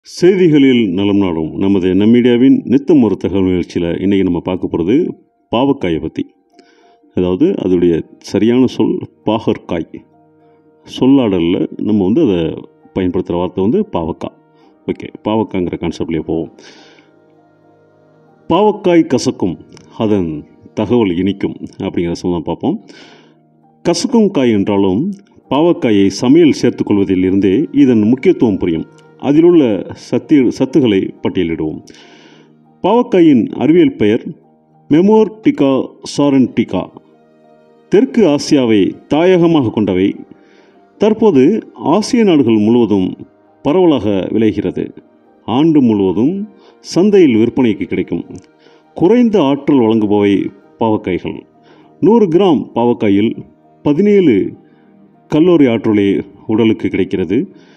செய்திகளில் நலம் நாடும் நமது நம்மீடியாவின் நித்தம் ஒரு தகவல் நிகழ்ச்சியில் இன்றைக்கி நம்ம பார்க்க போகிறது பாவக்காயை பற்றி அதாவது அதோடைய சரியான சொல் பாகற்காய் சொல்லாடலில் நம்ம வந்து அதை பயன்படுத்துகிற வார்த்தை வந்து பாவக்காய் ஓகே பாவக்காங்கிற கான்செப்ட்லேயே போவோம் பாவக்காய் கசக்கும் அதன் தகவல் இனிக்கும் அப்படிங்கிற சம்பந்தம் பார்ப்போம் கசக்கும் காய் என்றாலும் பாவக்காயை சமையல் சேர்த்துக்கொள்வதில் இருந்தே இதன் முக்கியத்துவம் புரியும் அதிலுள்ள சத்து சத்துக்களை பட்டியலிடுவோம் பாவக்காயின் அறிவியல் பெயர் மெமோர்டிகா சாரன்டிகா தெற்கு ஆசியாவை தாயகமாக கொண்டவை தற்போது ஆசிய நாடுகள் முழுவதும் பரவலாக விளைகிறது ஆண்டு முழுவதும் சந்தையில் விற்பனைக்கு கிடைக்கும் குறைந்த ஆற்றல் வழங்குபவை பாவக்காய்கள் நூறு கிராம் பாவக்காயில் பதினேழு கல்லோரி ஆற்றலே உடலுக்கு கிடைக்கிறது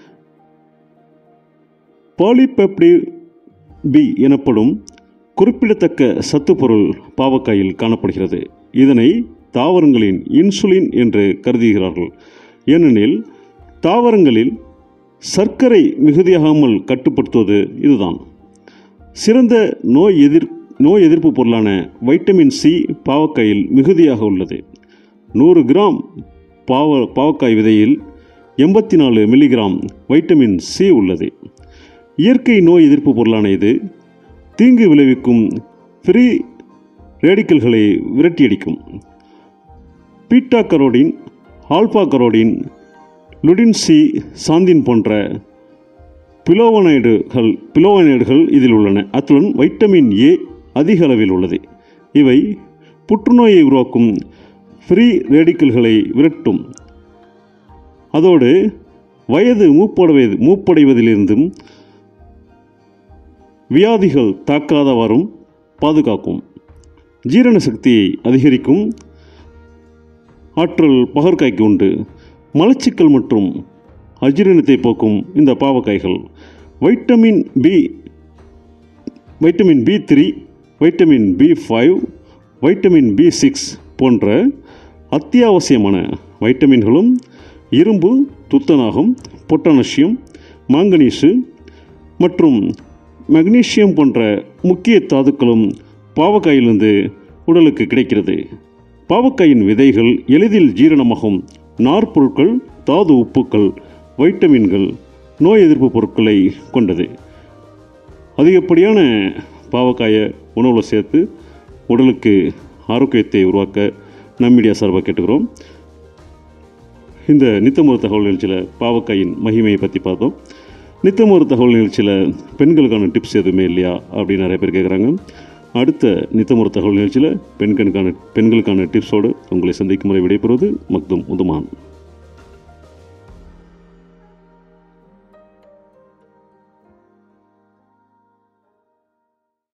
பாலிபெப்டி பி எனப்படும் குறிப்பிடத்தக்க சத்துப்பொருள் பாவக்காயில் காணப்படுகிறது இதனை தாவரங்களின் இன்சுலின் என்று கருதுகிறார்கள் ஏனெனில் தாவரங்களில் சர்க்கரை மிகுதியாகாமல் கட்டுப்படுத்துவது இதுதான் சிறந்த நோய் எதிர் நோய் எதிர்ப்பு பொருளான வைட்டமின் சி பாவக்காயில் மிகுதியாக உள்ளது நூறு கிராம் பாவ பாவக்காய் விதையில் எண்பத்தி நாலு மில்லிகிராம் வைட்டமின் சி உள்ளது இயற்கை நோய் எதிர்ப்பு பொருளான இது தீங்கு விளைவிக்கும் ஃப்ரீ ரேடிக்கல்களை விரட்டியடிக்கும் பீட்டா கரோடின் ஆல்பா கரோடின் லுடின்சி சாந்தின் போன்ற பிலோவனைடுகள் பிலோவனைடுகள் இதில் உள்ளன அத்துடன் வைட்டமின் ஏ அதிக அளவில் உள்ளது இவை புற்றுநோயை உருவாக்கும் ஃப்ரீ ரேடிக்கல்களை விரட்டும் அதோடு வயது மூப்படைவது மூப்படைவதிலிருந்தும் வியாதிகள் தாக்காதவாறும் பாதுகாக்கும் ஜீரண சக்தியை அதிகரிக்கும் ஆற்றல் பகற்காய்க்கு உண்டு மலச்சிக்கல் மற்றும் அஜீரணத்தை போக்கும் இந்த பாவக்காய்கள் vitamin B vitamin B three vitamin B five vitamin B six போன்ற அத்தியாவசியமான வைட்டமின்களும் இரும்பு துத்தநாகம் பொட்டானசியம் மாங்கனீசு மற்றும் மெக்னீசியம் போன்ற முக்கிய தாதுக்களும் பாவக்காயிலிருந்து உடலுக்கு கிடைக்கிறது பாவக்காயின் விதைகள் எளிதில் ஜீரணமாகும் நார்ப்பொருட்கள் தாது உப்புக்கள் வைட்டமின்கள் நோய் எதிர்ப்பு பொருட்களை கொண்டது அதிகப்படியான பாவக்காயை உணவில் சேர்த்து உடலுக்கு ஆரோக்கியத்தை உருவாக்க நம்மீடியா சார்பாக கேட்டுக்கிறோம் இந்த நித்தமொரு தகவல் நிகழ்ச்சியில் பாவக்காயின் மகிமையை பற்றி பார்த்தோம் நித்தமொரு தகவல் நிகழ்ச்சியில் பெண்களுக்கான டிப்ஸ் எதுவுமே இல்லையா அப்படின்னு நிறைய பேர் கேட்குறாங்க அடுத்த நித்தமொரு தகவல் நிகழ்ச்சியில் பெண்களுக்கான பெண்களுக்கான டிப்ஸோடு உங்களை சந்திக்கும் முறை விடைபெறுவது மக்தும் உதுமான்